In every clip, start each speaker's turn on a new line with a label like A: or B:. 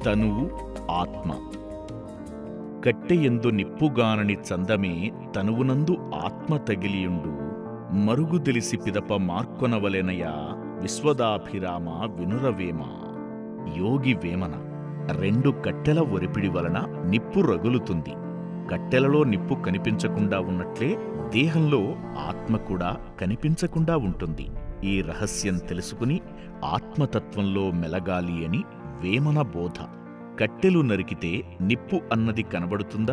A: తనువు ఆత్మ కట్టెయందు నిప్పుగానని చందమే తనువునందు ఆత్మ తగిలియుండు మరుగు తెలిసి పిదప మార్కొనవలెనయ విశ్వదాభిరామ వినురవేమ యోగి వేమన రెండు కట్టెల ఒరిపిడి వలన నిప్పు రగులుతుంది కట్టెలలో నిప్పు కనిపించకుండా ఉన్నట్లే దేహంలో ఆత్మ కూడా కనిపించకుండా ఉంటుంది ఈ రహస్యం తెలుసుకుని ఆత్మతత్వంలో మెలగాలి అని వేమన బోధ కట్టెలు నరికితే నిప్పు అన్నది కనబడుతుందా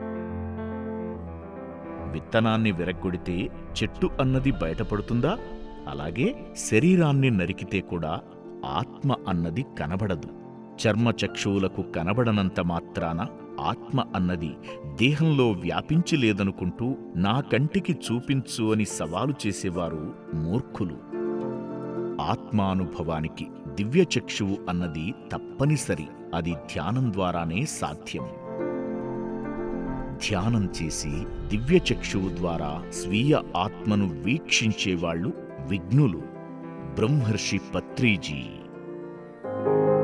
A: విత్తనాన్ని విరగ్గొడితే చెట్టు అన్నది బయటపడుతుందా అలాగే శరీరాన్ని నరికితే కూడా ఆత్మ అన్నది కనబడదు చర్మచక్షువులకు కనబడనంత మాత్రాన ఆత్మ అన్నది దేహంలో వ్యాపించి లేదనుకుంటూ నా కంటికి చూపించు అని సవాలు చేసేవారు మూర్ఖులు ఆత్మానుభవానికి దివ్యచక్షువు అన్నది తప్పనిసరి అది ధ్యానం ద్వారానే సాధ్యం ధ్యానం చేసి దివ్యచక్షువు ద్వారా స్వీయ ఆత్మను వీక్షించేవాళ్లు విఘ్నులు బ్రహ్మర్షి పత్రీజీ